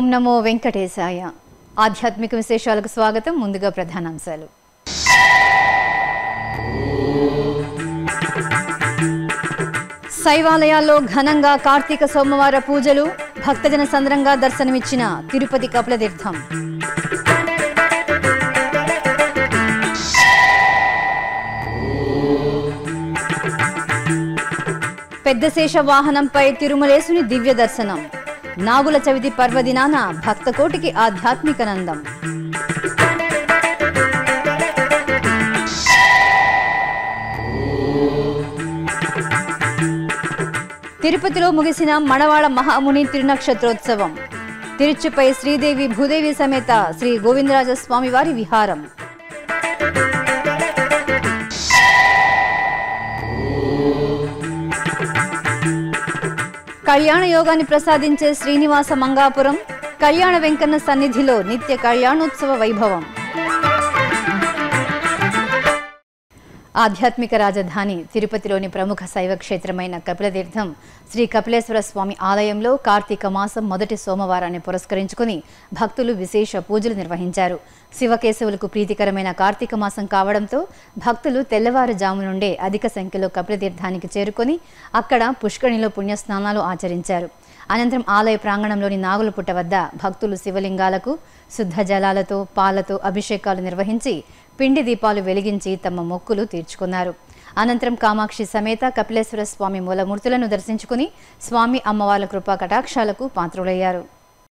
ఓం నమో వెంకటేశాయ ఆధ్యాత్మిక విశేషాలకు స్వాగతం ముందుగా ప్రధానాంశాలు శైవాలయాల్లో ఘనంగా కార్తీక సోమవార పూజలు భక్తజన సంద్రంగా దర్శనమిచ్చిన తిరుపతి కపిలతీర్థం పెద్దశేష వాహనంపై తిరుమలేసుని దివ్య దర్శనం నాగుల చవితి పర్వదినాన భక్తకోటికి ఆధ్యాత్మిక నందం తిరుపతిలో ముగిసిన మణవాళ మహాముని తిరునక్షత్రోత్సవం తిరుచుపై శ్రీదేవి భూదేవి సమేత శ్రీ గోవిందరాజ స్వామివారి విహారం కళ్యాణ యోగాన్ని ప్రసాదించే శ్రీనివాస మంగాపురం కళ్యాణ వెంకన్న సన్నిధిలో నిత్య కళ్యాణోత్సవ వైభవం ఆధ్యాత్మిక రాజధాని తిరుపతిలోని ప్రముఖ శైవ క్షేత్రమైన కపిలతీర్థం శ్రీ కపిలేశ్వర స్వామి ఆలయంలో కార్తీక మాసం మొదటి సోమవారాన్ని పురస్కరించుకుని భక్తులు విశేష పూజలు నిర్వహించారు శివకేశవులకు ప్రీతికరమైన కార్తీక మాసం కావడంతో భక్తులు తెల్లవారుజాము నుండే అధిక సంఖ్యలో కపిలతీర్థానికి చేరుకొని అక్కడ పుష్కరిణిలో పుణ్యస్నానాలు ఆచరించారు అనంతరం ఆలయ ప్రాంగణంలోని నాగులపుట్ట వద్ద భక్తులు శివలింగాలకు శుద్ధ జలాలతో పాలతో అభిషేకాలు నిర్వహించి పిండి దీపాలు వెలిగించి తమ మొక్కులు తీర్చుకున్నారు అనంతరం కామాక్షి సమేత కపిలేశ్వర స్వామి మూలమూర్తులను దర్శించుకుని స్వామి అమ్మవార్ల కృపా కటాక్షాలకు పాత్రులయ్యారు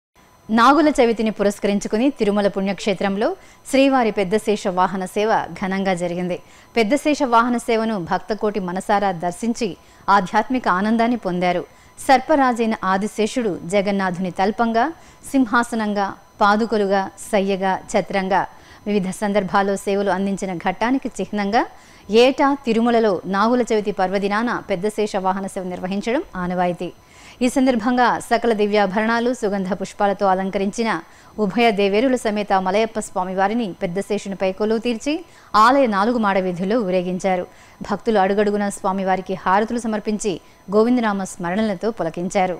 నాగుల చవితిని పురస్కరించుకుని తిరుమల పుణ్యక్షేత్రంలో శ్రీవారి పెద్దశేష వాహన సేవ ఘనంగా జరిగింది పెద్దశేష వాహన సేవను భక్తకోటి మనసారా దర్శించి ఆధ్యాత్మిక ఆనందాన్ని పొందారు సర్పరాజైన ఆదిశేషుడు జగన్నాథుని తల్పంగా సింహాసనంగా పాదుకలుగా సయ్యగా ఛత్రంగా వివిధ సందర్భాల్లో సేవలు అందించిన ఘట్టానికి చిహ్నంగా ఏటా తిరుమలలో నాగుల చవితి పర్వదినాన పెద్దశేష వాహన సేవ నిర్వహించడం ఆనవాయితీ ఈ సందర్భంగా సకల దివ్యాభరణాలు సుగంధ పుష్పాలతో అలంకరించిన ఉభయ దేవేరుల సమేత మలయప్ప స్వామివారిని పెద్దశేషునిపై కొలువు తీర్చి ఆలయ నాలుగు మాడ వీధుల్లో ఊరేగించారు భక్తులు అడుగడుగున స్వామివారికి హారతులు సమర్పించి గోవిందనామ స్మరణలతో పులకించారు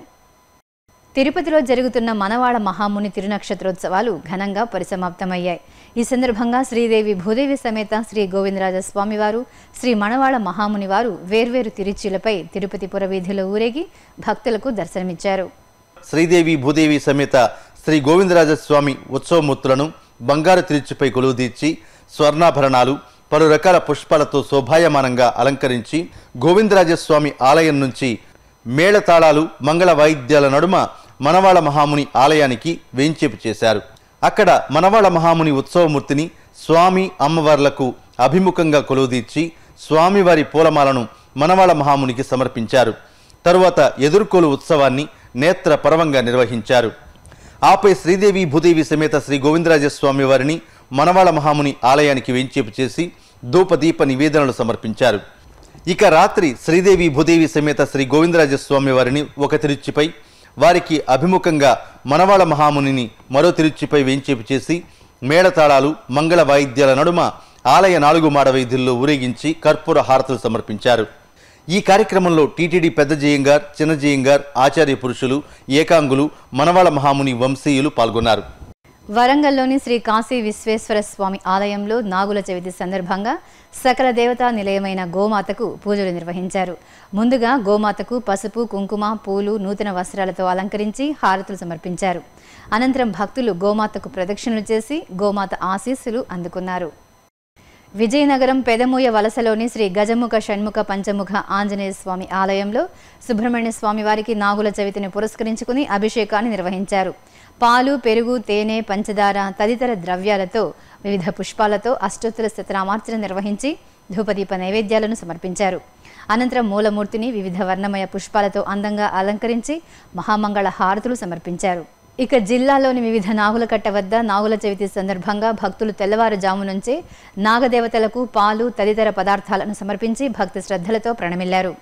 తిరుపతిలో జరుగుతున్న మనవాడ మహాముని తిరునక్షత్రోత్సవాలు ఘనంగా పరిసమాప్తమయ్యాయి ఈ సందర్భంగా శ్రీదేవి భూదేవి సమేత శ్రీ గోవిందరాజ స్వామివారు శ్రీ మణవాళ మహాముని వారు వేర్వేరు తిరుచీలపై తిరుపతి పురవీధిలో ఊరేగి భక్తులకు దర్శనమిచ్చారు శ్రీదేవి భూదేవి సమేత శ్రీ గోవిందరాజస్వామి ఉత్సవమూర్తులను బంగారు తిరుచిపై కొలువుదీర్చి స్వర్ణాభరణాలు పలు రకాల పుష్పాలతో శోభాయమానంగా అలంకరించి గోవిందరాజస్వామి ఆలయం నుంచి మేళతాళాలు మంగళ వాయిద్యాల నడుమ మనవాళ మహాముని ఆలయానికి వేంచేపు చేశారు అక్కడ మనవాళ మహాముని ఉత్సవమూర్తిని స్వామి అమ్మవార్లకు అభిముఖంగా కొలువుదీర్చి స్వామివారి పూలమాలను మనవాళ మహామునికి సమర్పించారు తరువాత ఎదుర్కోలు ఉత్సవాన్ని నేత్ర పరవంగా నిర్వహించారు ఆపై శ్రీదేవి భూదేవి సమేత శ్రీ గోవిందరాజస్వామి వారిని మనవాళ మహాముని ఆలయానికి వెంచేపు చేసి ధూపదీప నివేదనలు సమర్పించారు ఇక రాత్రి శ్రీదేవి భూదేవి సమేత శ్రీ గోవిందరాజస్వామి వారిని ఒక తిరుచిపై వారికి అభిముఖంగా మనవాళ మహామునిని మరో తిరుచిపై వేంచేపు చేసి మేళతాళాలు మంగళ వాయిద్యాల నడుమ ఆలయ నాలుగు మాడ వీధుల్లో ఊరేగించి కర్పూర హారతులు సమర్పించారు ఈ కార్యక్రమంలో టీటీడీ పెద్ద జయంగార్ చిన్న జయంగార్ ఆచార్య పురుషులు ఏకాంగులు మనవాళ మహాముని వంశీయులు పాల్గొన్నారు వరంగల్లోని శ్రీ కాశీ విశ్వేశ్వర స్వామి ఆలయంలో నాగుల చవితి సందర్భంగా సకల దేవతా నిలయమైన గోమాతకు పూజలు నిర్వహించారు ముందుగా గోమాతకు పసుపు కుంకుమ పూలు నూతన వస్త్రాలతో అలంకరించి హారతులు సమర్పించారు అనంతరం భక్తులు గోమాతకు ప్రదక్షిణలు చేసి గోమాత ఆశీస్సులు అందుకున్నారు విజయనగరం పెదమూయ వలసలోని శ్రీ గజముఖ షణ్ముఖ పంచముఖ ఆంజనేయ స్వామి ఆలయంలో సుబ్రహ్మణ్య స్వామి వారికి నాగుల చవితిని పురస్కరించుకుని అభిషేకాన్ని నిర్వహించారు పాలు పెరుగు తేనె పంచదార తదితర ద్రవ్యాలతో వివిధ పుష్పాలతో అష్టోత్తర శతనామార్చన నిర్వహించి ధూపదీప నైవేద్యాలను సమర్పించారు అనంతరం మూలమూర్తిని వివిధ వర్ణమయ పుష్పాలతో అందంగా అలంకరించి మహామంగళ హారతులు సమర్పించారు ఇక జిల్లాలోని వివిధ నాగుల కట్ట వద్ద నాగుల చవితి సందర్భంగా భక్తులు తెల్లవారుజాము నుంచే నాగదేవతలకు పాలు తదితర పదార్థాలను సమర్పించి భక్తి శ్రద్ధలతో ప్రణమిల్లారు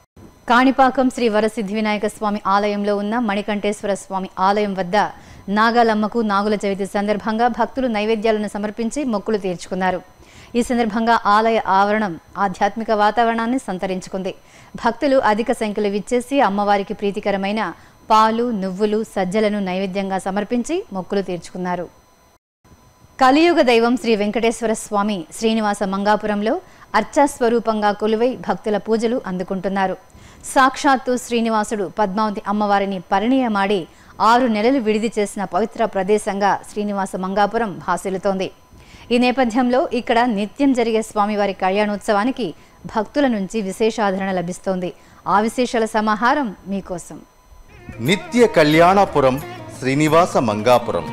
కాణిపాకం శ్రీ వరసిద్ధి వినాయక స్వామి ఆలయంలో ఉన్న మణికంఠేశ్వర స్వామి ఆలయం వద్ద నాగాలమ్మకు నాగుల చవితి సందర్భంగా భక్తులు నైవేద్యాలను సమర్పించి మొక్కులు తీర్చుకున్నారు ఈ సందర్భంగా ఆలయ ఆవరణం ఆధ్యాత్మిక వాతావరణాన్ని సంతరించుకుంది భక్తులు అధిక సంఖ్యలో విచ్చేసి అమ్మవారికి ప్రీతికరమైన పాలు నువ్వులు సజ్జలను నైవేద్యంగా సమర్పించి మొక్కులు తీర్చుకున్నారు కలియుగ దైవం శ్రీ వెంకటేశ్వర స్వామి శ్రీనివాస మంగాపురంలో అర్చాస్వరూపంగా కొలువై భక్తుల పూజలు అందుకుంటున్నారు సాక్షాత్తు శ్రీనివాసుడు పద్మావతి అమ్మవారిని పరిణయమాడి ఆరు నెలలు విడిది చేసిన పవిత్ర ప్రదేశంగా శ్రీనివాస మంగాపురం భాసిల్లుతోంది ఈ నేపథ్యంలో ఇక్కడ నిత్యం జరిగే స్వామివారి కళ్యాణోత్సవానికి భక్తుల నుంచి విశేషాదరణ లభిస్తోంది ఆ విశేషాల సమాహారం మీకోసం నిత్య కళ్యాణపురం శ్రీనివాస మంగాపురం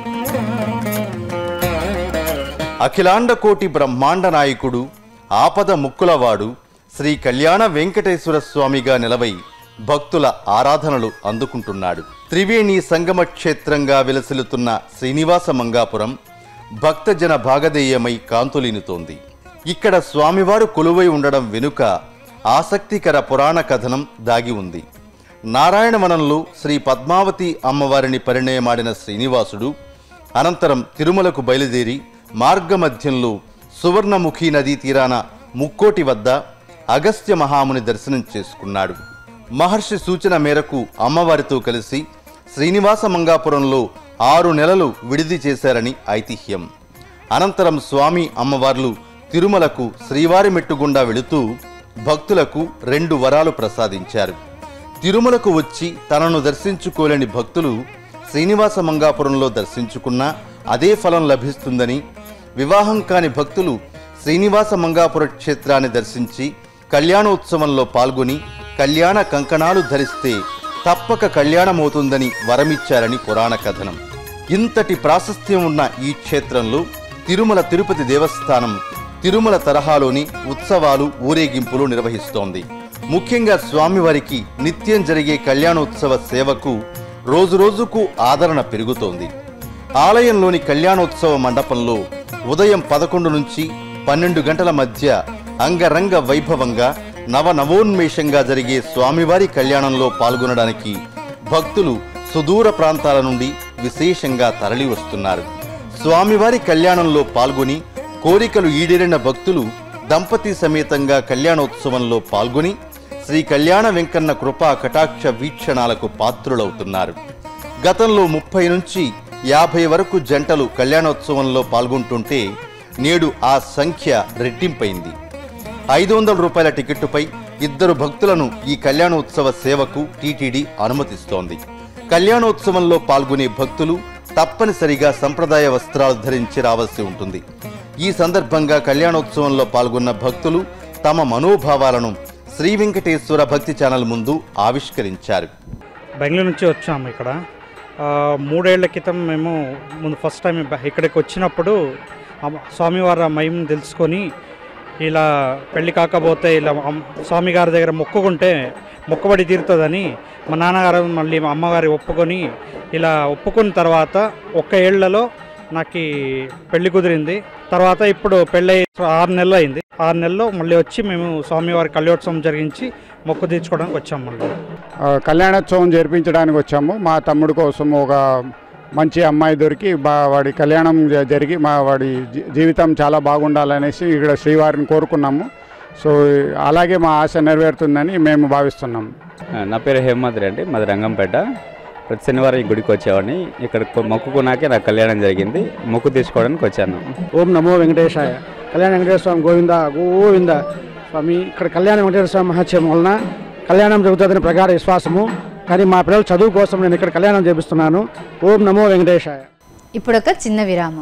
అఖిలాండ కోటి బ్రహ్మాండ నాయకుడు ఆపద ముక్కులవాడు శ్రీ కళ్యాణ వెంకటేశ్వర స్వామిగా నిలవై భక్తుల ఆరాధనలు అందుకుంటున్నాడు త్రివేణి సంగమ క్షేత్రంగా విలసిల్లుతున్న శ్రీనివాస మంగాపురం భక్తజన భాగధేయమై కాంతులీనుతోంది ఇక్కడ స్వామివారు కొలువై ఉండడం వెనుక ఆసక్తికర పురాణ కథనం దాగి ఉంది నారాయణవనంలో శ్రీ పద్మావతి అమ్మవారిని పరిణయమాడిన శ్రీనివాసుడు అనంతరం తిరుమలకు బయలుదేరి మార్గమధ్యంలో సువర్ణముఖి నదీ తీరాన ముక్కోటి వద్ద అగస్త్య మహాముని దర్శనం చేసుకున్నాడు మహర్షి సూచన మేరకు అమ్మవారితో కలిసి శ్రీనివాస మంగాపురంలో ఆరు నెలలు విడిది చేశారని ఐతిహ్యం అనంతరం స్వామి అమ్మవార్లు తిరుమలకు శ్రీవారి మెట్టుగుండా వెళుతూ భక్తులకు రెండు వరాలు ప్రసాదించారు తిరుమలకు వచ్చి తనను దర్శించుకోలేని భక్తులు శ్రీనివాస మంగాపురంలో దర్శించుకున్నా అదే ఫలం లభిస్తుందని వివాహం కాని భక్తులు శ్రీనివాస మంగాపుర క్షేత్రాన్ని దర్శించి కళ్యాణోత్సవంలో పాల్గొని కళ్యాణ కంకణాలు ధరిస్తే తప్పక కళ్యాణమవుతుందని వరమిచ్చారని పురాణ కథనం ఇంతటి ప్రాశస్త్యం ఉన్న ఈ క్షేత్రంలో తిరుమల తిరుపతి దేవస్థానం తిరుమల తరహాలోని ఉత్సవాలు ఊరేగింపులు నిర్వహిస్తోంది ముఖ్యంగా స్వామివారికి నిత్యం జరిగే కళ్యాణోత్సవ సేవకు రోజురోజుకు ఆదరణ పెరుగుతోంది ఆలయంలోని కళ్యాణోత్సవ మండపంలో ఉదయం పదకొండు నుంచి పన్నెండు గంటల మధ్య అంగరంగ వైభవంగా నవనవోన్మేషంగా జరిగే స్వామివారి కళ్యాణంలో పాల్గొనడానికి భక్తులు సుదూర ప్రాంతాల నుండి విశేషంగా తరలి వస్తున్నారు స్వామివారి కళ్యాణంలో పాల్గొని కోరికలు ఈడేరిన భక్తులు దంపతి సమేతంగా కళ్యాణోత్సవంలో పాల్గొని శ్రీ కళ్యాణ వెంకన్న కృపా కటాక్ష వీక్షణాలకు పాత్రులవుతున్నారు గతంలో ముప్పై నుంచి యాభై వరకు జంటలు కళ్యాణోత్సవంలో పాల్గొంటుంటే నేడు ఆ సంఖ్య రెట్టింపైంది ఐదు వందల రూపాయల టికెట్టుపై ఇద్దరు భక్తులను ఈ కళ్యాణోత్సవ సేవకు టీటీడీ అనుమతిస్తోంది కళ్యాణోత్సవంలో పాల్గొనే భక్తులు తప్పనిసరిగా సంప్రదాయ వస్త్రాలు ధరించి రావాల్సి ఉంటుంది ఈ సందర్భంగా కళ్యాణోత్సవంలో పాల్గొన్న భక్తులు తమ మనోభావాలను శ్రీ వెంకటేశ్వర భక్తి ఛానల్ ముందు ఆవిష్కరించారు బెంగళూరు నుంచి వచ్చాము ఇక్కడ ఆ, మూడేళ్ల క్రితం మేము ముందు ఫస్ట్ టైం బ- ఇక్కడికి వచ్చినప్పుడు ఆ స్వామివారి మహిమను తెలుసుకొని ఇలా పెళ్లి కాకపోతే ఇలా అమ్- స్వామి గారి దగ్గర మొక్కుకుంటే మొక్కబడి తీరుతుందని మా నాన్నగారు మళ్ళీ మా అమ్మగారి ఒప్పుకొని ఇలా ఒప్పుకున్న తర్వాత ఒక్క ఏళ్లలో నాకు ఈ పెళ్లి కుదిరింది తర్వాత ఇప్పుడు పెళ్ళి ఆరు నెలలు అయింది ఆరు నెలల్లో మళ్ళీ వచ్చి మేము స్వామివారి కళ్యోత్సవం జరిగించి మొక్కు తీర్చుకోవడానికి వచ్చాము మళ్ళీ ఆ, కళ్యాణోత్సవం జరిపించడానికి వచ్చాము మా తమ్ముడు కోసం ఒక మంచి అమ్మాయి దొరికి బా వాడి కళ్యాణం జ- జరిగి మా వాడి జీ- జీవితం చాలా బాగుండాలనేసి ఇక్కడ శ్రీవారిని కోరుకున్నాము సో అలాగే మా ఆశ నెరవేరుతుందని మేము భావిస్తున్నాము నా పేరు హేమాద్రి అండి మాది రంగంపేట ప్రతి శనివారం ఈ గుడికి వచ్చేవాడిని ఇక్కడ కొ- మొక్కుకున్నాకే నాకు కళ్యాణం జరిగింది మొక్కు తీసుకోవడానికి వచ్చాను ఓం నమో వెంకటేశాయ కళ్యాణ వెంకటేశ్వర స్వామి గోవింద గోవింద స్వామి ఇక్కడ కళ్యాణ వెంకటేశ్వర స్వామి మహత్యం వలన కళ్యాణం జరుగుతుందని ప్రగాఢ విశ్వాసము కానీ మా పిల్లల చదువు కోసం నేను ఇక్కడ కళ్యాణం చేపిస్తున్నాను ఓం నమో వెంకటేశాయ ఇప్పుడొక చిన్న విరామం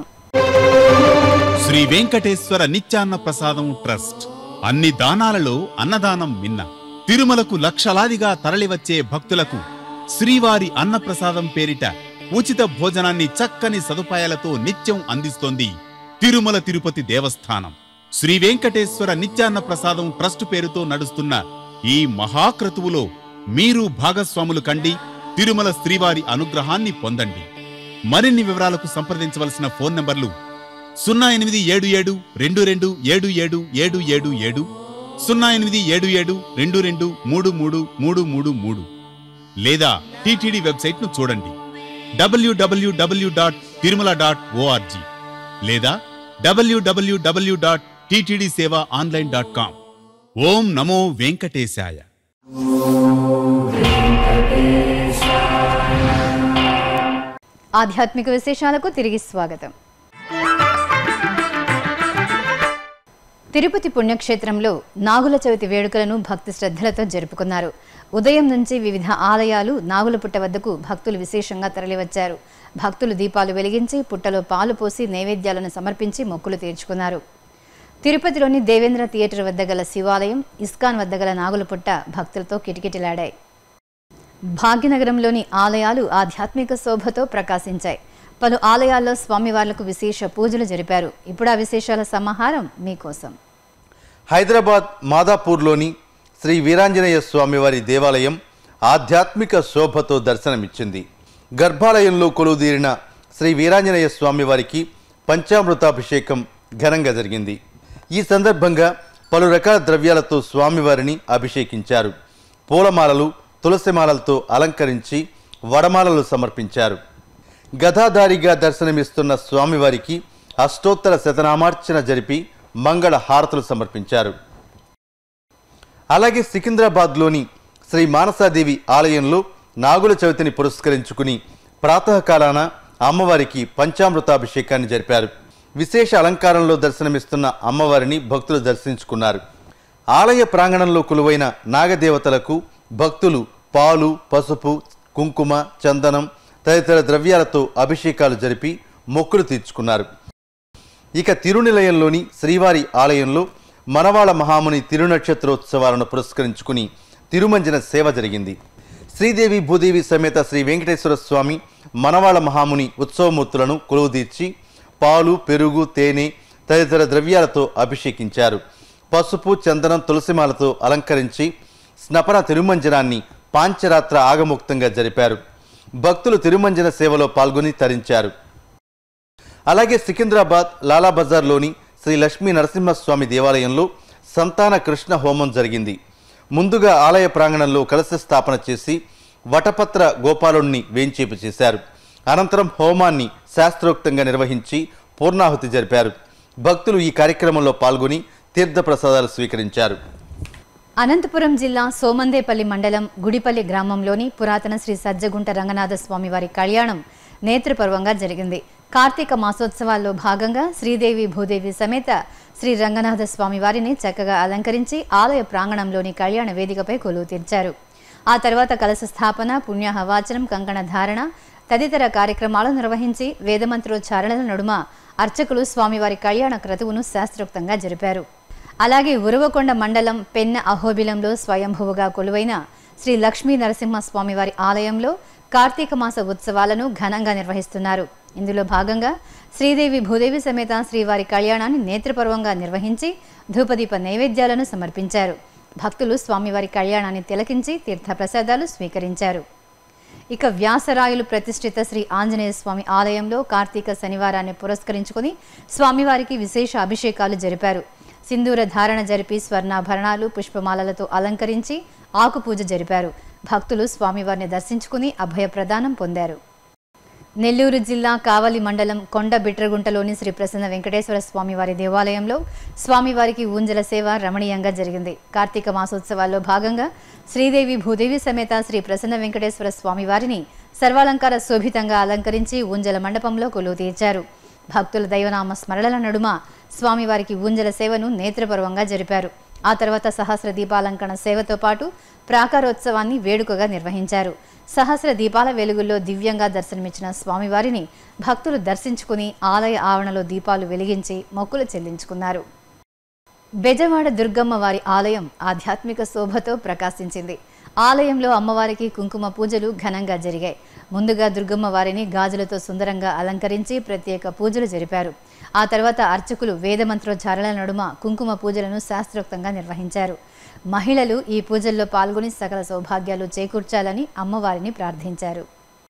శ్రీ వెంకటేశ్వర నిత్యాన్న ప్రసాదం ట్రస్ట్ అన్ని దానాలలో అన్నదానం మిన్న తిరుమలకు లక్షలాదిగా తరలివచ్చే భక్తులకు శ్రీవారి అన్నప్రసాదం పేరిట ఉచిత భోజనాన్ని చక్కని సదుపాయాలతో నిత్యం అందిస్తోంది తిరుమల తిరుపతి దేవస్థానం శ్రీ వెంకటేశ్వర నిత్యాన్న ప్రసాదం ట్రస్ట్ పేరుతో నడుస్తున్న ఈ మహాక్రతువులో మీరు భాగస్వాములు కండి తిరుమల శ్రీవారి అనుగ్రహాన్ని పొందండి మరిన్ని వివరాలకు సంప్రదించవలసిన ఫోన్ నంబర్లు సున్నా ఎనిమిది ఏడు ఏడు రెండు రెండు ఏడు ఏడు ఏడు ఏడు ఏడు సున్నా ఎనిమిది ఏడు ఏడు రెండు రెండు మూడు మూడు మూడు మూడు మూడు లేదా టీటీడీ వెబ్సైట్ ను చూడండి WWW dot Tirumala dot ORG లేదా WWW dot TTD seva online dot com ఓం నమో వెంకటేశాయ ఆధ్యాత్మిక విశేషాలకు తిరిగి స్వాగతం తిరుపతి పుణ్యక్షేత్రంలో నాగుల చవితి వేడుకలను భక్తి శ్రద్ధలతో జరుపుకున్నారు ఉదయం నుంచి వివిధ ఆలయాలు నాగుల పుట్ట వద్దకు భక్తులు విశేషంగా తరలివచ్చారు భక్తులు దీపాలు వెలిగించి పుట్టలో పాలు పోసి నైవేద్యాలను సమర్పించి మొక్కులు తీర్చుకున్నారు తిరుపతిలోని దేవేంద్ర థియేటర్ వద్ద గల శివాలయం ఇస్కాన్ వద్ద గల నాగుల పుట్ట భక్తులతో కిటకిటలాడాయి భాగ్యనగరంలోని ఆలయాలు ఆధ్యాత్మిక శోభతో ప్రకాశించాయి పలు ఆలయాల్లో స్వామివార్లకు విశేష పూజలు జరిపారు ఇప్పుడు ఆ విశేషాల సమాహారం మీకోసం హైదరాబాద్ మాదాపూర్లోని శ్రీ వీరాంజనేయ స్వామివారి దేవాలయం ఆధ్యాత్మిక శోభతో దర్శనమిచ్చింది గర్భాలయంలో కొలువుదీరిన శ్రీ వీరాంజనేయ స్వామివారికి పంచామృతాభిషేకం ఘనంగా జరిగింది ఈ సందర్భంగా పలు రకాల ద్రవ్యాలతో స్వామివారిని అభిషేకించారు పూలమాలలు తులసిమాలలతో అలంకరించి వడమాలలు సమర్పించారు గదాధారిగా దర్శనమిస్తున్న స్వామివారికి అష్టోత్తర శతనామార్చన జరిపి మంగళ హారతులు సమర్పించారు అలాగే సికింద్రాబాద్లోని శ్రీ మానసాదేవి ఆలయంలో నాగుల చవితిని పురస్కరించుకుని ప్రాతకాలాన అమ్మవారికి పంచామృతాభిషేకాన్ని జరిపారు విశేష అలంకారంలో దర్శనమిస్తున్న అమ్మవారిని భక్తులు దర్శించుకున్నారు ఆలయ ప్రాంగణంలో కొలువైన నాగదేవతలకు భక్తులు పాలు పసుపు కుంకుమ చందనం తదితర ద్రవ్యాలతో అభిషేకాలు జరిపి మొక్కులు తీర్చుకున్నారు ఇక తిరునిలయంలోని శ్రీవారి ఆలయంలో మనవాళ మహాముని తిరునక్షత్రోత్సవాలను పురస్కరించుకుని తిరుమంజన సేవ జరిగింది శ్రీదేవి భూదేవి సమేత శ్రీ వెంకటేశ్వర స్వామి మనవాళ మహాముని ఉత్సవమూర్తులను కొలువుదీర్చి పాలు పెరుగు తేనె తదితర ద్రవ్యాలతో అభిషేకించారు పసుపు చందనం తులసిమాలతో అలంకరించి స్నపన తిరుమంజనాన్ని పాంచరాత్ర ఆగముక్తంగా జరిపారు భక్తులు తిరుమంజన సేవలో పాల్గొని తరించారు అలాగే సికింద్రాబాద్ లాలా బజార్లోని శ్రీ లక్ష్మీ నరసింహస్వామి దేవాలయంలో సంతాన కృష్ణ హోమం జరిగింది ముందుగా ఆలయ ప్రాంగణంలో కలశ స్థాపన చేసి వటపత్ర గోపాలుణ్ణి వేంచేపు చేశారు అనంతరం హోమాన్ని శాస్త్రోక్తంగా నిర్వహించి పూర్ణాహుతి జరిపారు భక్తులు ఈ కార్యక్రమంలో పాల్గొని తీర్థప్రసాదాలు స్వీకరించారు అనంతపురం జిల్లా సోమందేపల్లి మండలం గుడిపల్లి గ్రామంలోని పురాతన శ్రీ సజ్జగుంట రంగనాథ స్వామి వారి కళ్యాణం నేత్రపర్వంగా జరిగింది కార్తీక మాసోత్సవాల్లో భాగంగా శ్రీదేవి భూదేవి సమేత శ్రీ రంగనాథ స్వామి వారిని చక్కగా అలంకరించి ఆలయ ప్రాంగణంలోని కళ్యాణ వేదికపై కొలువు తీర్చారు ఆ తర్వాత కలశ స్థాపన పుణ్యహవాచనం కంకణ ధారణ తదితర కార్యక్రమాలు నిర్వహించి వేదమంత్రోచ్చారణల నడుమ అర్చకులు స్వామివారి కళ్యాణ క్రతువును శాస్త్రోక్తంగా జరిపారు అలాగే ఉరవకొండ మండలం పెన్న అహోబిలంలో స్వయంభువుగా కొలువైన శ్రీ లక్ష్మీ నరసింహస్వామి వారి ఆలయంలో కార్తీక మాస ఉత్సవాలను ఘనంగా నిర్వహిస్తున్నారు ఇందులో భాగంగా శ్రీదేవి భూదేవి సమేత శ్రీవారి కళ్యాణాన్ని నేత్రపర్వంగా నిర్వహించి ధూపదీప నైవేద్యాలను సమర్పించారు భక్తులు స్వామివారి కళ్యాణాన్ని తిలకించి తీర్థప్రసాదాలు స్వీకరించారు ఇక వ్యాసరాయులు ప్రతిష్ఠిత శ్రీ ఆంజనేయ స్వామి ఆలయంలో కార్తీక శనివారాన్ని పురస్కరించుకుని స్వామివారికి విశేష అభిషేకాలు జరిపారు సింధూర ధారణ జరిపి స్వర్ణాభరణాలు పుష్పమాలలతో అలంకరించి ఆకుపూజ జరిపారు భక్తులు స్వామివారిని దర్శించుకుని అభయ ప్రదానం పొందారు నెల్లూరు జిల్లా కావలి మండలం కొండ బిట్రగుంటలోని శ్రీ ప్రసన్న వెంకటేశ్వర స్వామివారి దేవాలయంలో స్వామివారికి ఊంజల సేవ రమణీయంగా జరిగింది కార్తీక మాసోత్సవాల్లో భాగంగా శ్రీదేవి భూదేవి సమేత శ్రీ ప్రసన్న వెంకటేశ్వర స్వామివారిని సర్వాలంకార శోభితంగా అలంకరించి ఊంజల మండపంలో కొలువు తీర్చారు భక్తుల దైవనామ స్మరణల నడుమ స్వామివారికి ఊంజల సేవను నేత్రపర్వంగా జరిపారు ఆ తర్వాత సహస్ర దీపాలంకరణ సేవతో పాటు ప్రాకారోత్సవాన్ని వేడుకగా నిర్వహించారు సహస్ర దీపాల వెలుగుల్లో దివ్యంగా దర్శనమిచ్చిన స్వామివారిని భక్తులు దర్శించుకుని ఆలయ ఆవరణలో దీపాలు వెలిగించి మొక్కులు చెల్లించుకున్నారు బెజవాడ దుర్గమ్మ వారి ఆలయం ఆధ్యాత్మిక శోభతో ప్రకాశించింది ఆలయంలో అమ్మవారికి కుంకుమ పూజలు ఘనంగా జరిగాయి ముందుగా దుర్గమ్మ వారిని గాజులతో సుందరంగా అలంకరించి ప్రత్యేక పూజలు జరిపారు ఆ తర్వాత అర్చకులు వేదమంత్రోచ్చారణల నడుమ కుంకుమ పూజలను శాస్త్రోక్తంగా నిర్వహించారు మహిళలు ఈ పూజల్లో పాల్గొని సకల సౌభాగ్యాలు చేకూర్చాలని అమ్మవారిని ప్రార్థించారు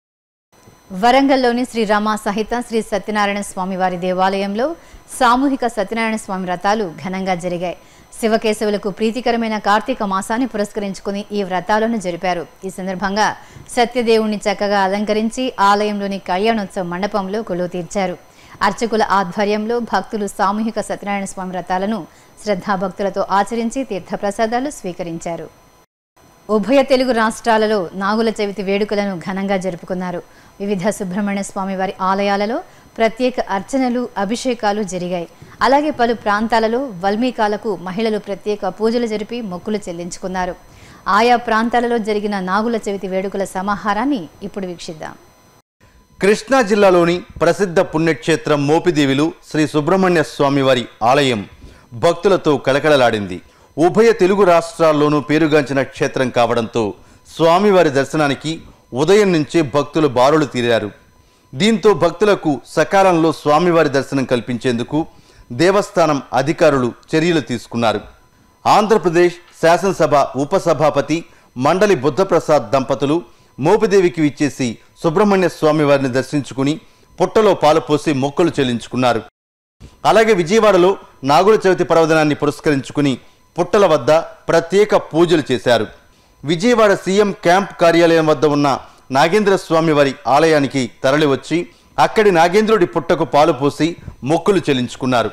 వరంగల్లోని శ్రీ రమా సహిత శ్రీ సత్యనారాయణ స్వామి వారి దేవాలయంలో సామూహిక సత్యనారాయణ స్వామి వ్రతాలు ఘనంగా జరిగాయి శివకేశవులకు ప్రీతికరమైన కార్తీక మాసాన్ని పురస్కరించుకుని ఈ వ్రతాలను జరిపారు ఈ సందర్భంగా సత్యదేవుణ్ణి చక్కగా అలంకరించి ఆలయంలోని కళ్యాణోత్సవ మండపంలో కొలువు తీర్చారు అర్చకుల ఆధ్వర్యంలో భక్తులు సామూహిక సత్యనారాయణ స్వామి వ్రతాలను శ్రద్ధాభక్తులతో ఆచరించి తీర్థప్రసాదాలు స్వీకరించారు ఉభయ తెలుగు రాష్ట్రాలలో నాగుల చవితి వేడుకలను ఘనంగా జరుపుకున్నారు వివిధ సుబ్రహ్మణ్య స్వామి వారి ఆలయాలలో ప్రత్యేక అర్చనలు అభిషేకాలు జరిగాయి అలాగే పలు ప్రాంతాలలో వల్మీకాలకు మహిళలు ప్రత్యేక పూజలు జరిపి మొక్కులు చెల్లించుకున్నారు ఆయా ప్రాంతాలలో జరిగిన నాగుల చవితి వేడుకల సమాహారాన్ని ఇప్పుడు వీక్షిద్దాం కృష్ణా జిల్లాలోని ప్రసిద్ధ పుణ్యక్షేత్రం మోపిదేవిలు శ్రీ సుబ్రహ్మణ్య స్వామి వారి ఆలయం భక్తులతో కలకలలాడింది ఉభయ తెలుగు రాష్ట్రాల్లోనూ పేరుగాంచిన క్షేత్రం కావడంతో స్వామివారి దర్శనానికి ఉదయం నుంచే భక్తులు బారులు తీరారు దీంతో భక్తులకు సకాలంలో స్వామివారి దర్శనం కల్పించేందుకు దేవస్థానం అధికారులు చర్యలు తీసుకున్నారు ఆంధ్రప్రదేశ్ శాసనసభ ఉపసభాపతి మండలి బుద్ధప్రసాద్ దంపతులు మోపిదేవికి విచ్చేసి సుబ్రహ్మణ్య స్వామి వారిని దర్శించుకుని పుట్టలో పాలు పోసి మొక్కులు చెల్లించుకున్నారు అలాగే విజయవాడలో నాగుల చవితి పర్వదినాన్ని పురస్కరించుకుని పుట్టల వద్ద ప్రత్యేక పూజలు చేశారు విజయవాడ సీఎం క్యాంప్ కార్యాలయం వద్ద ఉన్న నాగేంద్ర స్వామి వారి ఆలయానికి తరలివచ్చి అక్కడి నాగేంద్రుడి పుట్టకు పాలు పోసి మొక్కులు చెల్లించుకున్నారు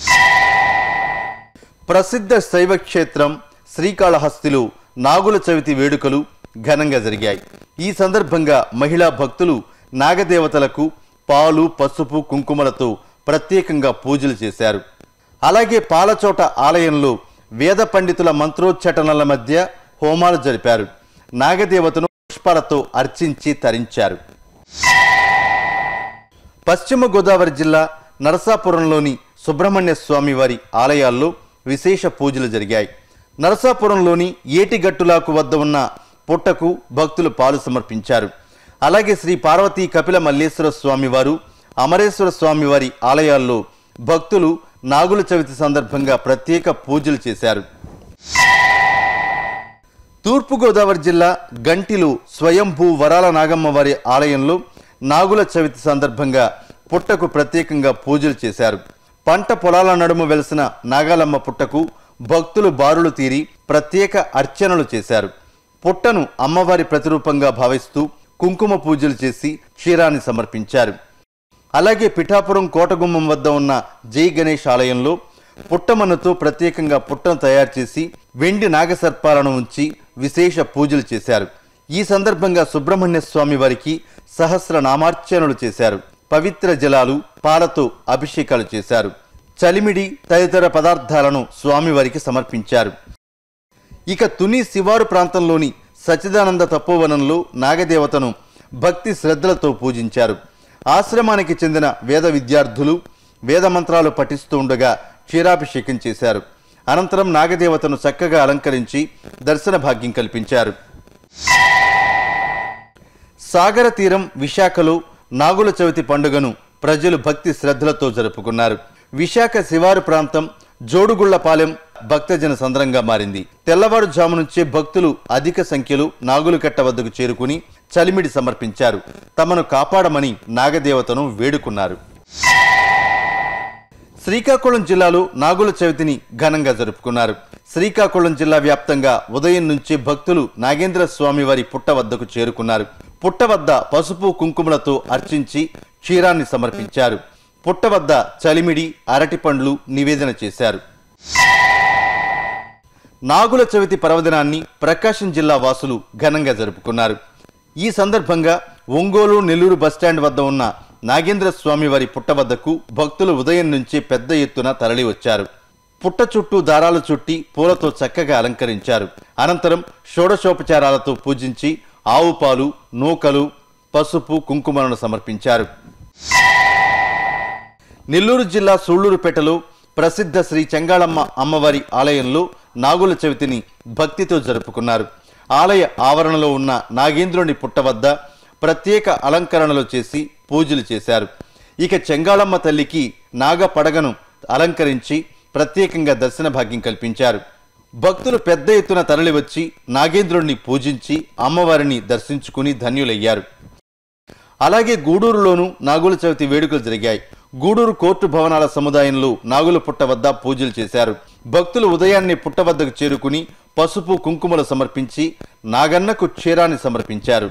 ప్రసిద్ధ శైవ క్షేత్రం శ్రీకాళహస్తిలో నాగుల చవితి వేడుకలు ఘనంగా జరిగాయి ఈ సందర్భంగా మహిళా భక్తులు నాగదేవతలకు పాలు పసుపు కుంకుమలతో ప్రత్యేకంగా పూజలు చేశారు అలాగే పాలచోట ఆలయంలో వేద పండితుల మంత్రోచ్చటనల మధ్య హోమాలు జరిపారు నాగదేవతను పుష్పాలతో అర్చించి తరించారు పశ్చిమ గోదావరి జిల్లా నరసాపురంలోని సుబ్రహ్మణ్య స్వామి వారి ఆలయాల్లో విశేష పూజలు జరిగాయి నరసాపురంలోని ఏటిగట్టులాకు వద్ద ఉన్న పుట్టకు భక్తులు పాలు సమర్పించారు అలాగే శ్రీ పార్వతీ కపిల మల్లేశ్వర స్వామి వారు అమరేశ్వర స్వామి వారి ఆలయాల్లో భక్తులు నాగుల చవితి సందర్భంగా ప్రత్యేక పూజలు చేశారు తూర్పుగోదావరి జిల్లా గంటిలో స్వయంభూ వరాల నాగమ్మ వారి ఆలయంలో నాగుల చవితి సందర్భంగా పుట్టకు ప్రత్యేకంగా పూజలు చేశారు పంట పొలాల నడుమ వెలిసిన నాగాలమ్మ పుట్టకు భక్తులు బారులు తీరి ప్రత్యేక అర్చనలు చేశారు పుట్టను అమ్మవారి ప్రతిరూపంగా భావిస్తూ కుంకుమ పూజలు చేసి క్షీరాన్ని సమర్పించారు అలాగే పిఠాపురం కోటగుమ్మం వద్ద ఉన్న జై గణేష్ ఆలయంలో పుట్టమన్నుతో ప్రత్యేకంగా పుట్టను తయారు చేసి వెండి నాగసర్పాలను ఉంచి విశేష పూజలు చేశారు ఈ సందర్భంగా సుబ్రహ్మణ్య స్వామి వారికి సహస్ర నామార్చనలు చేశారు పవిత్ర జలాలు పాలతో అభిషేకాలు చేశారు చలిమిడి తదితర పదార్థాలను స్వామివారికి సమర్పించారు ఇక తుని శివారు ప్రాంతంలోని సచిదానంద తపోవనంలో నాగదేవతను భక్తి శ్రద్ధలతో పూజించారు ఆశ్రమానికి చెందిన వేద విద్యార్థులు వేద మంత్రాలు పఠిస్తూ ఉండగా క్షీరాభిషేకం చేశారు అనంతరం నాగదేవతను చక్కగా అలంకరించి దర్శన భాగ్యం కల్పించారు సాగర తీరం విశాఖలో నాగుల చవితి పండుగను ప్రజలు భక్తి శ్రద్ధలతో జరుపుకున్నారు విశాఖ శివారు ప్రాంతం జోడుగుళ్లపాలెం భక్తజన సంద్రంగా మారింది తెల్లవారుజాము నుంచే భక్తులు అధిక సంఖ్యలో నాగులకట్ట వద్దకు చేరుకుని చలిమిడి సమర్పించారు తమను కాపాడమని నాగదేవతను వేడుకున్నారు శ్రీకాకుళం జిల్లాలో నాగుల చవితిని ఘనంగా జరుపుకున్నారు శ్రీకాకుళం జిల్లా వ్యాప్తంగా ఉదయం నుంచి భక్తులు నాగేంద్ర స్వామి వారి పుట్ట వద్దకు చేరుకున్నారు పుట్ట వద్ద పసుపు కుంకుమలతో అర్చించి క్షీరాన్ని సమర్పించారు పుట్ట వద్ద చలిమిడి అరటిపండ్లు నివేదన చేశారు నాగుల చవితి పర్వదినాన్ని ప్రకాశం జిల్లా వాసులు ఘనంగా జరుపుకున్నారు ఈ సందర్భంగా ఒంగోలు నెల్లూరు బస్టాండ్ వద్ద ఉన్న నాగేంద్ర స్వామి వారి పుట్ట వద్దకు భక్తులు ఉదయం నుంచి పెద్ద ఎత్తున తరలి వచ్చారు పుట్ట చుట్టూ దారాలు చుట్టి పూలతో చక్కగా అలంకరించారు అనంతరం షోడశోపచారాలతో పూజించి ఆవు పాలు నూకలు పసుపు కుంకుమలను సమర్పించారు నెల్లూరు జిల్లా సూళ్లూరుపేటలో ప్రసిద్ధ శ్రీ చెంగాళమ్మ అమ్మవారి ఆలయంలో నాగుల చవితిని భక్తితో జరుపుకున్నారు ఆలయ ఆవరణలో ఉన్న నాగేంద్రుని పుట్ట వద్ద ప్రత్యేక అలంకరణలు చేసి పూజలు చేశారు ఇక చెంగాళమ్మ తల్లికి నాగ పడగను అలంకరించి ప్రత్యేకంగా దర్శన భాగ్యం కల్పించారు భక్తులు పెద్ద ఎత్తున తరలివచ్చి నాగేంద్రుణ్ణి పూజించి అమ్మవారిని దర్శించుకుని ధన్యులయ్యారు అలాగే గూడూరులోనూ నాగుల చవితి వేడుకలు జరిగాయి గూడూరు కోర్టు భవనాల సముదాయంలో నాగుల పుట్ట వద్ద పూజలు చేశారు భక్తులు ఉదయాన్నే పుట్ట వద్దకు చేరుకుని పసుపు కుంకుమలు సమర్పించి నాగన్నకు క్షీరాన్ని సమర్పించారు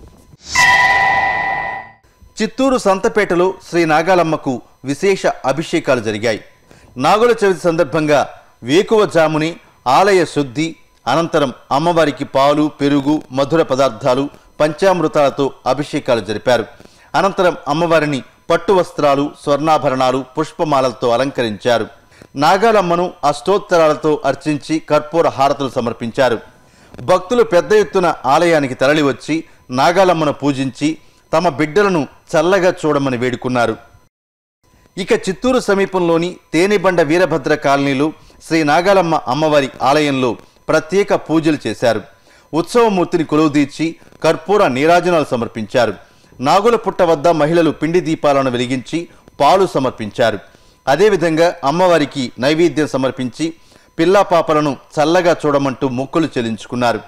చిత్తూరు సంతపేటలో శ్రీ నాగాలమ్మకు విశేష అభిషేకాలు జరిగాయి నాగుల చవితి సందర్భంగా వేకువ జాముని ఆలయ శుద్ధి అనంతరం అమ్మవారికి పాలు పెరుగు మధుర పదార్థాలు పంచామృతాలతో అభిషేకాలు జరిపారు అనంతరం అమ్మవారిని పట్టు వస్త్రాలు స్వర్ణాభరణాలు పుష్పమాలలతో అలంకరించారు నాగాలమ్మను అష్టోత్తరాలతో అర్చించి కర్పూర హారతులు సమర్పించారు భక్తులు పెద్ద ఎత్తున ఆలయానికి తరలివచ్చి నాగాలమ్మను పూజించి తమ బిడ్డలను చల్లగా చూడమని వేడుకున్నారు ఇక చిత్తూరు సమీపంలోని తేనెబండ వీరభద్ర కాలనీలో శ్రీ నాగాలమ్మ అమ్మవారి ఆలయంలో ప్రత్యేక పూజలు చేశారు ఉత్సవమూర్తిని కొలువుదీర్చి కర్పూర నీరాజనాలు సమర్పించారు నాగుల పుట్ట వద్ద మహిళలు పిండి దీపాలను వెలిగించి పాలు సమర్పించారు అదేవిధంగా అమ్మవారికి నైవేద్యం సమర్పించి పిల్లా పాపలను చల్లగా చూడమంటూ మొక్కులు చెల్లించుకున్నారు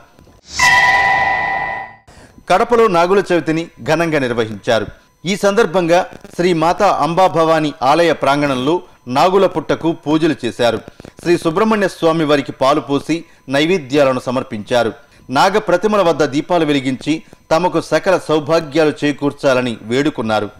కడపలో నాగుల చవితిని ఘనంగా నిర్వహించారు ఈ సందర్భంగా శ్రీ మాతా అంబాభవాని ఆలయ ప్రాంగణంలో నాగుల పుట్టకు పూజలు చేశారు శ్రీ సుబ్రహ్మణ్య స్వామి వారికి పాలు పోసి నైవేద్యాలను సమర్పించారు నాగ ప్రతిమల వద్ద దీపాలు వెలిగించి తమకు సకల సౌభాగ్యాలు చేకూర్చాలని వేడుకున్నారు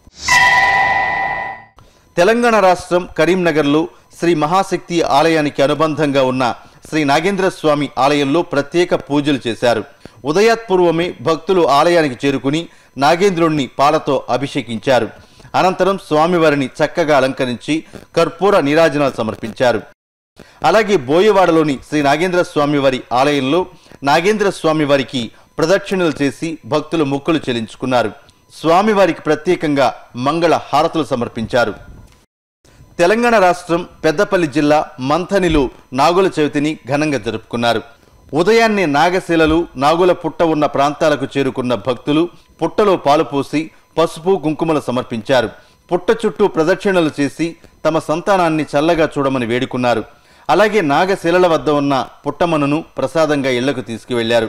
తెలంగాణ రాష్ట్రం కరీంనగర్లో శ్రీ మహాశక్తి ఆలయానికి అనుబంధంగా ఉన్న శ్రీ నాగేంద్ర స్వామి ఆలయంలో ప్రత్యేక పూజలు చేశారు ఉదయాత్పూర్వమే భక్తులు ఆలయానికి చేరుకుని నాగేంద్రుణ్ణి పాలతో అభిషేకించారు అనంతరం స్వామివారిని చక్కగా అలంకరించి కర్పూర నీరాజనాలు సమర్పించారు అలాగే బోయవాడలోని శ్రీ నాగేంద్ర స్వామివారి ఆలయంలో నాగేంద్ర స్వామివారికి ప్రదక్షిణలు చేసి భక్తులు మొక్కులు చెల్లించుకున్నారు స్వామివారికి ప్రత్యేకంగా మంగళ హారతులు సమర్పించారు తెలంగాణ రాష్ట్రం పెద్దపల్లి జిల్లా మంథనిలో నాగుల చవితిని ఘనంగా జరుపుకున్నారు ఉదయాన్నే నాగశిలలు నాగుల పుట్ట ఉన్న ప్రాంతాలకు చేరుకున్న భక్తులు పుట్టలో పాలు పోసి పసుపు కుంకుమలు సమర్పించారు పుట్ట చుట్టూ ప్రదక్షిణలు చేసి తమ సంతానాన్ని చల్లగా చూడమని వేడుకున్నారు అలాగే నాగశిలల వద్ద ఉన్న పుట్టమనును ప్రసాదంగా ఇళ్లకు తీసుకువెళ్లారు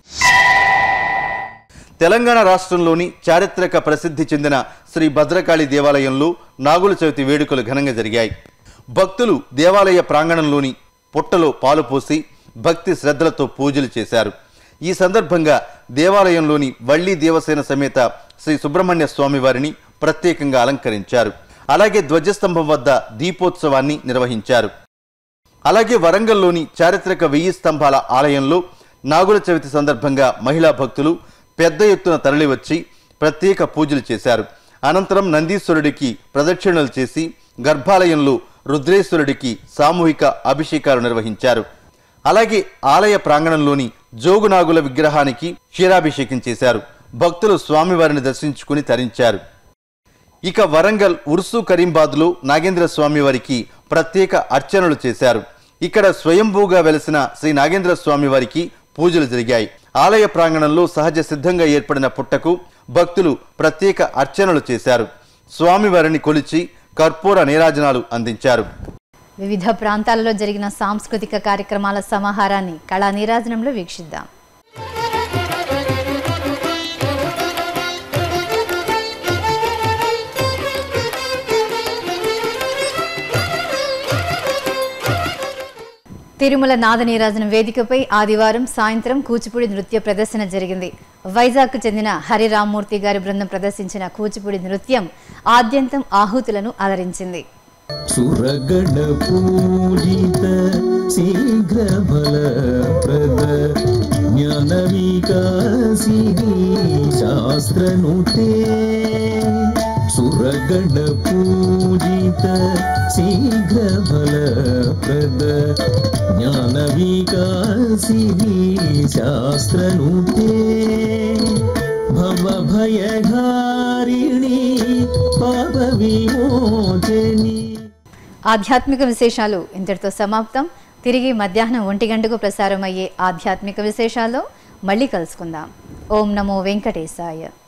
తెలంగాణ రాష్ట్రంలోని చారిత్రక ప్రసిద్ధి చెందిన శ్రీ భద్రకాళి దేవాలయంలో నాగుల చవితి వేడుకలు ఘనంగా జరిగాయి భక్తులు దేవాలయ ప్రాంగణంలోని పుట్టలో పాలు పోసి భక్తి శ్రద్ధలతో పూజలు చేశారు ఈ సందర్భంగా దేవాలయంలోని వల్లి దేవసేన సమేత శ్రీ సుబ్రహ్మణ్య స్వామి వారిని ప్రత్యేకంగా అలంకరించారు అలాగే ధ్వజస్తంభం వద్ద దీపోత్సవాన్ని నిర్వహించారు అలాగే వరంగల్లోని చారిత్రక వెయ్యి స్తంభాల ఆలయంలో నాగుల చవితి సందర్భంగా మహిళా భక్తులు పెద్ద ఎత్తున తరలివచ్చి ప్రత్యేక పూజలు చేశారు అనంతరం నందీశ్వరుడికి ప్రదక్షిణలు చేసి గర్భాలయంలో రుద్రేశ్వరుడికి సామూహిక అభిషేకాలు నిర్వహించారు అలాగే ఆలయ ప్రాంగణంలోని జోగునాగుల విగ్రహానికి క్షీరాభిషేకం చేశారు భక్తులు స్వామివారిని దర్శించుకుని తరించారు ఇక వరంగల్ ఉర్సు కరీంబాద్లో నాగేంద్ర స్వామి వారికి ప్రత్యేక అర్చనలు చేశారు ఇక్కడ స్వయంభూగా వెలసిన శ్రీ నాగేంద్ర స్వామి వారికి పూజలు జరిగాయి ఆలయ ప్రాంగణంలో సహజ సిద్ధంగా ఏర్పడిన పుట్టకు భక్తులు ప్రత్యేక అర్చనలు చేశారు స్వామివారిని కొలిచి కర్పూర నీరాజనాలు అందించారు వివిధ ప్రాంతాలలో జరిగిన సాంస్కృతిక కార్యక్రమాల సమాహారాన్ని కళా నీరాజనంలో వీక్షిద్దాం తిరుమల నాద నీరాజనం వేదికపై ఆదివారం సాయంత్రం కూచిపూడి నృత్య ప్రదర్శన జరిగింది వైజాగ్కు చెందిన హరిరామ్మూర్తి గారి బృందం ప్రదర్శించిన కూచిపూడి నృత్యం ఆద్యంతం ఆహుతులను అలరించింది सुरगण पूजित शीघ्र फलप्रद ज्ञान विकासिनी शास्त्रनुते सुरगण पूजित शीघ्र फलप्रद ज्ञान विकासिनी शास्त्रनुते भवभयहारिणी पापविमोचनी ఆధ్యాత్మిక విశేషాలు ఇంతటితో సమాప్తం తిరిగి మధ్యాహ్నం ఒంటి గంటకు ప్రసారం అయ్యే ఆధ్యాత్మిక విశేషాల్లో మళ్ళీ కలుసుకుందాం ఓం నమో వెంకటేశాయ